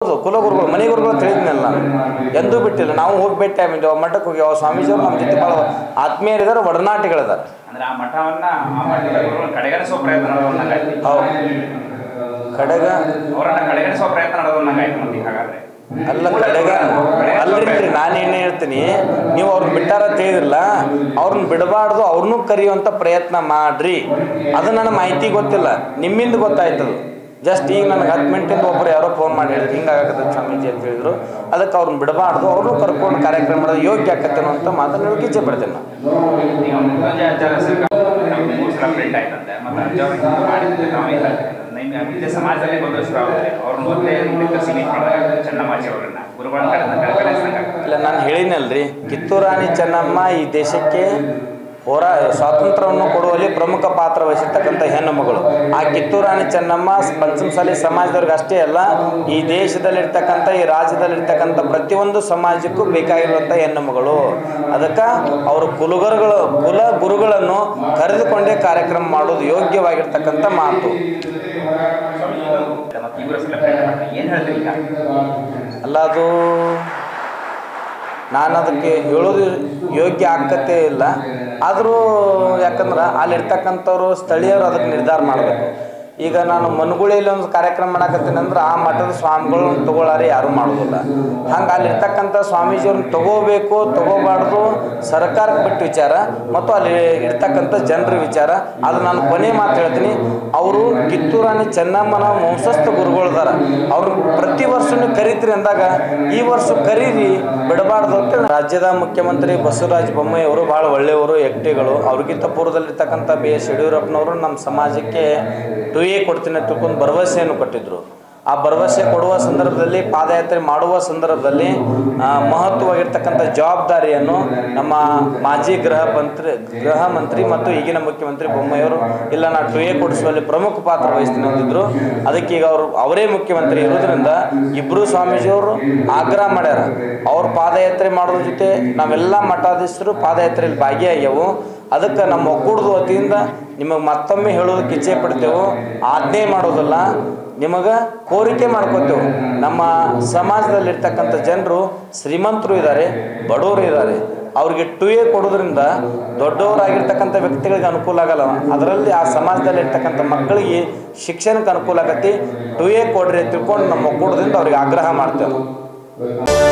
ಹೌದು ಕುಲಗುರುಗಳು ಮನೆ ಗುರುಗಳು ತಿಳಿದ್ನಲ್ಲ ನಾನು ಎಂದೂ ಬಿಟ್ಟಿಲ್ಲ ನಾವು ಹೋಗಿ ಭೇಟಿ ಆಗಿದ್ದೇವೆ ಮಠಕ್ಕೆ ಹೋಗಿ ಅವ ಸ್ವಾಮೀಜಿಯವರು ನಮ್ಮ ಜೊತೆ ಭಾಳ ಆತ್ಮೀಯರಿದ್ದಾರೆ ಒಡನಾಟಿಗಳಿದ್ದಾರೆ ಅಂದ್ರೆ ಆ ಮಠವನ್ನ ಆ ಮಠದ ಗುರುಗಳನ್ನ ಕಡೆಗಣಿಸುವ ಪ್ರಯತ್ನ ನಡೆದಂಗಾಯ್ತು ಹೌದು ಕಡೆಗ ಅವರನ್ನ ಕಡೆಗಣಿಸುವ ಪ್ರಯತ್ನ ನಡೆದಂಗಾಯ್ತು ಮತ್ತೆ ಹಾಗಾದ್ರೆ ಅಲ್ಲ ಕಡೆಗ ಅಲ್ರಿ ನಾನು ಏನು ಹೇಳ್ತೀನಿ ನೀವು ಅವ್ರನ್ನ ಬಿಟ್ಟಾರ ತಿಳಿದಿಲ್ಲ ಅವ್ರನ್ನ ಬಿಡಬಾರ್ದು ಅವ್ರನ್ನೂ ಕರೆಯುವಂಥ ಪ್ರಯತ್ನ ಮಾಡ್ರಿ ಅದು ನನ್ನ ಮಾಹಿತಿ ಗೊತ್ತಿಲ್ಲ ನಿಮ್ಮಿಂದ ಗೊತ್ತಾಯ್ತದು ಜಸ್ಟ್ ಈಗ ನನಗೆ ಹತ್ತು ಮಿನಿಟಿಂದ ಒಬ್ಬರು ಯಾರೋ ಫೋನ್ ಮಾಡಿ ಹೇಳಿದ್ರು ಹಿಂಗಾಗತ್ತೆ ಸ್ವಾಮೀಜಿ ಅಂತ ಹೇಳಿದ್ರು ಅದಕ್ಕೆ ಅವ್ರನ್ನ ಬಿಡಬಾರ್ದು ಅವ್ರನ್ನೂ ಕರ್ಕೊಂಡು ಕಾರ್ಯಕ್ರಮ ಮಾಡೋದು ಯೋಗ್ಯ ಆಕತ್ತೇನೋ ಅಂತ ಮಾತನ್ನು ಹೇಳೋಕೆ ಇಚ್ಛೆ ಪಡ್ತೇನೆ ನಾನು ಈಗ ಮುಖ್ಯಮಂತ್ರಿ ಆಚಾರ್ಯ ನಮ್ಗೆ ಮೂರು ಸಲ ಪ್ರಿಂಟ್ ಆಯ್ತಂತೆ ಮತ್ತೆ ಅಜ್ಜವ್ರಿಗೆ ಮಾಡಿದ್ರೆ ನಾವು ಇಲ್ಲ ನಿಮ್ಮ ವಿದ್ಯೆ ಸಮಾಜದಲ್ಲಿ ಬಂದು ಶುರು ಆಗುತ್ತೆ ಅವ್ರನ್ನ ಮೊದಲೇ ಇದಕ್ಕೆ ಸೀಮಿತ ಮಾಡಿದಾಗ ಚೆನ್ನಮ್ಮಾಜಿ ಅವರನ್ನ ಗುರುಗಳನ್ನ ಕಡೆ ಕಡೆಗಣಿಸಿದಂಗಾಗುತ್ತೆ ಇಲ್ಲ ನಾನು ಹೇಳಿನಲ್ರಿ ಕಿತ್ತೂರಾಣಿ ಚೆನ್ನಮ್ಮ ಈ ದೇಶಕ್ಕೆ ಹೋರಾ ಸ್ವಾತಂತ್ರ್ಯವನ್ನು ಕೊಡುವಲ್ಲಿ ಪ್ರಮುಖ ಪಾತ್ರ ವಹಿಸಿರ್ತಕ್ಕಂಥ ಹೆಣ್ಣು ಮಗಳು ಆ ಕಿತ್ತೂರಾಣಿ ಚೆನ್ನಮ್ಮ ಪಂಚಮಸಾಲಿ ಸಮಾಜದವ್ರಿಗೆ ಅಷ್ಟೇ ಅಲ್ಲ ಈ ದೇಶದಲ್ಲಿರ್ತಕ್ಕಂಥ ಈ ರಾಜ್ಯದಲ್ಲಿರ್ತಕ್ಕಂಥ ಪ್ರತಿಯೊಂದು ಸಮಾಜಕ್ಕೂ ಬೇಕಾಗಿರುವಂಥ ಹೆಣ್ಣು ಮಗಳು ಅದಕ್ಕೆ ಅವರು ಕುಲಗುರುಗಳು ಕುಲ ಗುರುಗಳನ್ನು ಕರೆದುಕೊಂಡೇ ಕಾರ್ಯಕ್ರಮ ಮಾಡೋದು ಯೋಗ್ಯವಾಗಿರ್ತಕ್ಕಂಥ ಮಾತು ಮತ್ತೆ ಇವರ ಸಲ ಪ್ರಿಂಟ್ ಮಾಡ್ತಾರೆ ಏನು ಹೇಳ್ತೀರಿ ಈಗ ಅಲ್ಲ ಅದು ನಾನು ಅದಕ್ಕೆ ಹೇಳೋದು ಯೋಗ್ಯ ಆಕತೆ ಇಲ್ಲ ಆದರೂ ಯಾಕಂದ್ರೆ ಅಲ್ಲಿರ್ತಕ್ಕಂಥವ್ರು ಸ್ಥಳೀಯರು ಅದಕ್ಕೆ ನಿರ್ಧಾರ ಮಾಡಬೇಕು ಈಗ ನಾನು ಮನುಗುಳಿಯಲ್ಲಿ ಒಂದು ಕಾರ್ಯಕ್ರಮ ಮಾಡಕತ್ತೀನಿ ಅಂದ್ರೆ ಆ ಮಠದ ಸ್ವಾಮಿಗಳನ್ನ ತಗೊಳ್ಳಾರೆ ಯಾರೂ ಮಾಡೋದಿಲ್ಲ ಹಂಗೆ ಅಲ್ಲಿರ್ತಕ್ಕಂಥ ಸ್ವಾಮೀಜಿಯವ್ರನ್ನ ತಗೋಬೇಕು ತಗೋಬಾರ್ದು ಸರ್ಕಾರಕ್ಕೆ ಬಿಟ್ಟು ವಿಚಾರ ಮತ್ತು ಅಲ್ಲಿ ಇರ್ತಕ್ಕಂಥ ಜನರ ವಿಚಾರ ಅದು ನಾನು ಕೊನೆ ಮಾತು ಹೇಳ್ತೀನಿ ಅವರು ಕಿತ್ತೂರಾಣಿ ಚೆನ್ನಮ್ಮನ ವಂಶಸ್ಥ ಗುರುಗಳಿದಾರ ಅವ್ರು ಪ್ರತಿ ವರ್ಷನೂ ಕರೀತೀರಿ ಅಂದಾಗ ಈ ವರ್ಷ ಕರೀರಿ ಬಿಡಬಾರ್ದು ಅಂತ ರಾಜ್ಯದ ಮುಖ್ಯಮಂತ್ರಿ ಬಸವರಾಜ ಬೊಮ್ಮಾಯಿ ಅವರು ಭಾಳ ಒಳ್ಳೆಯವರು ವ್ಯಕ್ತಿಗಳು ಅವ್ರಿಗಿಂತ ಪೂರ್ವದಲ್ಲಿರ್ತಕ್ಕಂಥ ಬಿ ಎಸ್ ಯಡಿಯೂರಪ್ಪನವರು ನಮ್ಮ ಸಮಾಜಕ್ಕೆ ಟು ಎ ಕೊಡ್ತೀನಿ ಅಂತ ತಿಳ್ಕೊಂಡು ಭರವಸೆಯನ್ನು ಕೊಟ್ಟಿದ್ದರು ಆ ಭರವಸೆ ಕೊಡುವ ಸಂದರ್ಭದಲ್ಲಿ ಪಾದಯಾತ್ರೆ ಮಾಡುವ ಸಂದರ್ಭದಲ್ಲಿ ಆ, ಮಹತ್ವವಾಗಿರ್ತಕ್ಕಂಥ ಜವಾಬ್ದಾರಿಯನ್ನು ನಮ್ಮ ಮಾಜಿ ಗೃಹ ಮಂತ್ರಿ ಗೃಹ ಮಂತ್ರಿ ಮತ್ತು ಈಗಿನ ಮುಖ್ಯಮಂತ್ರಿ ಬೊಮ್ಮಾಯಿಯವರು ಇಲ್ಲ ನಾ ಟು ಎ ಕೊಡಿಸುವಲ್ಲಿ ಪ್ರಮುಖ ಪಾತ್ರ ವಹಿಸ್ತೀನಿ ಅಂದಿದ್ರು ಅದಕ್ಕೆ ಈಗ ಅವರು ಅವರೇ ಮುಖ್ಯಮಂತ್ರಿ ಇರೋದ್ರಿಂದ ಇಬ್ಬರು ಸ್ವಾಮೀಜಿಯವರು ಆಗ್ರಹ ಮಾಡ್ಯಾರ ಅವ್ರ ಪಾದಯಾತ್ರೆ ಮಾಡೋದ್ರ ಜೊತೆ ನಾವೆಲ್ಲ ಮಠಾಧೀಶರು ಪಾದಯಾತ್ರೆಯಲ್ಲಿ ಭಾಗಿಯಾಗ್ಯವು ಅದಕ್ಕೆ ನಮ್ಮ ಒಕ್ಕೂಟದ ವತಿಯಿಂದ ನಿಮಗೆ ಮತ್ತೊಮ್ಮೆ ಹೇಳೋದಕ್ಕೆ ಇಚ್ಛೆ ಪಡ್ತೇವೆ ಆಜ್ಞೆ ಮಾಡೋದಿಲ್ಲ ನಿಮಗೆ ಕೋರಿಕೆ ಮಾಡ್ಕೋತೇವೆ ನಮ್ಮ ಸಮಾಜದಲ್ಲಿರ್ತಕ್ಕಂಥ ಜನರು ಶ್ರೀಮಂತರು ಇದ್ದಾರೆ ಬಡವರು ಇದ್ದಾರೆ ಅವ್ರಿಗೆ ಟು ಎ ಕೊಡೋದ್ರಿಂದ ದೊಡ್ಡವರಾಗಿರ್ತಕ್ಕಂಥ ವ್ಯಕ್ತಿಗಳಿಗೆ ಅನುಕೂಲ ಆಗಲ್ಲ ಅದರಲ್ಲಿ ಆ ಸಮಾಜದಲ್ಲಿ ಇರ್ತಕ್ಕಂಥ ಮಕ್ಕಳಿಗೆ ಶಿಕ್ಷಣಕ್ಕೆ ಅನುಕೂಲ ಆಗತ್ತೆ ಟು ಎ ಕೊಡ್ರಿ ಅಂತ ತಿಳ್ಕೊಂಡು ನಮ್ಮ ಒಕ್ಕೂಟದಿಂದ ಅವ್ರಿಗೆ ಆಗ್ರಹ ಮಾಡ್ತೇವೆ